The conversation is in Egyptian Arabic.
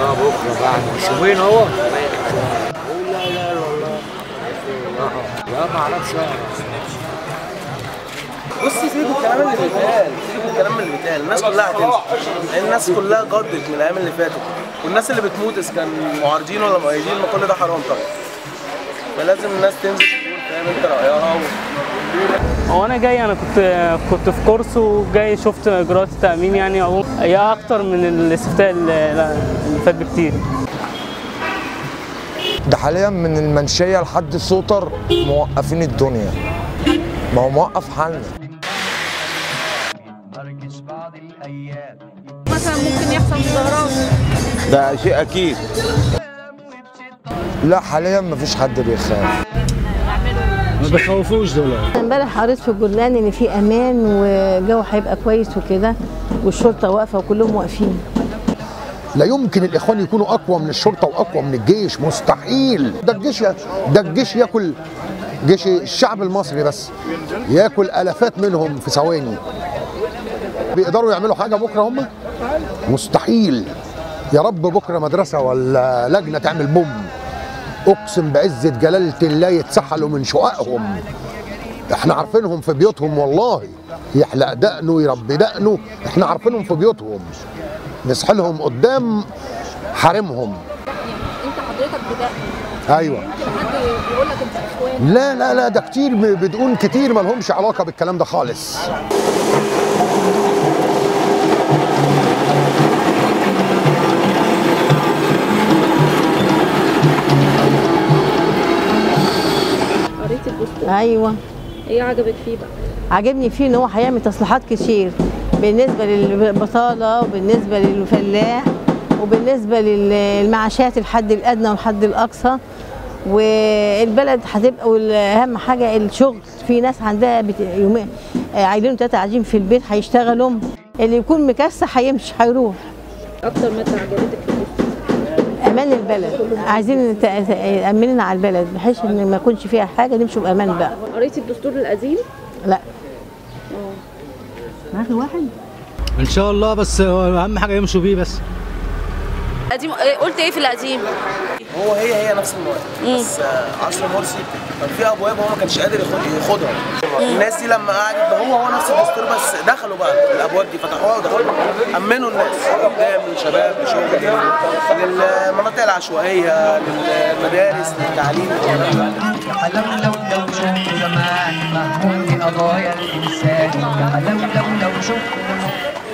الله بكره بعد اسبوعين اهو لا لا لا والله لا ما اعرفش بص سيب الكلام اللي بيتقال سيب الكلام اللي بيتقال الناس كلها هتنسى لان الناس كلها جدت من الايام اللي فاتت والناس اللي بتموت اذا كان معارضين ولا مؤيدين ما كل ده حرام طبعا فلازم الناس تنزل تقول فاهم انت رايها و... هو انا جاي انا كنت كنت في كورس وجاي شفت اجراءات التامين يعني عموما هي اكتر من الاستفتاء اللي اللي فات بكتير ده حاليا من المنشيه لحد سوتر موقفين الدنيا ما هو موقف حالنا مثلا ممكن يحصل مظاهرات ده شيء اكيد لا حاليا مفيش حد بيخاف ما بيخوفوش دول امبارح قريت في الجورنال ان في امان والجو هيبقى كويس وكده والشرطه واقفه وكلهم واقفين لا يمكن الاخوان يكونوا اقوى من الشرطه واقوى من الجيش مستحيل ده الجيش ده الجيش ياكل جيش الشعب المصري بس ياكل الافات منهم في ثواني بيقدروا يعملوا حاجه بكره هم مستحيل يا رب بكره مدرسه ولا لجنه تعمل بوم اقسم بعزه جلاله الله يتسحلوا من شققهم احنا عارفينهم في بيوتهم والله يحلق دقنه يربي دقنه احنا عارفينهم في بيوتهم نسحلهم قدام حارمهم انت حضرتك بدأ ايوه حد بيقول لك انت اخوان لا لا لا ده كتير ب- بدون كتير ما لهمش علاقه بالكلام ده خالص قريت الدستور ايوه ايه عجبك فيه بقى عاجبني فيه ان هو هيعمل تصليحات كتير بالنسبه للبطاله وبالنسبه للفلاح وبالنسبه للمعاشات الحد الادنى والحد الاقصى والبلد هتبقى والاهم حاجه الشغل في ناس عندها بت... يومين آه، عايلين تلاته قاعدين في البيت هيشتغلوا اللي يكون مكسح هيمشي هيروح اكتر ماده عجبتك في الدستور امان البلد عايزين ت- تامننا على البلد بحيث ان ما يكونش فيها حاجه نمشوا بامان بقى قريت الدستور القديم لا معاك واحد ان شاء الله بس هو اهم حاجه يمشوا بيه بس قديم إيه، قلت ايه في القديم هو هي هي نفس المواد بس آه، عصر مرسي كان في ابواب هو ما كانش قادر ياخد- ياخدها الناس دي لما قعدت ده هو هو نفس الدستور بس دخلوا بقى الابواب دي فتحوها ودخلوا امنوا الناس قدام للشباب لشغل للمناطق العشوائيه للمدارس للتعليم لو لو لو شفت زمان مهموم بقضايا الإنسان لو لو لو شفت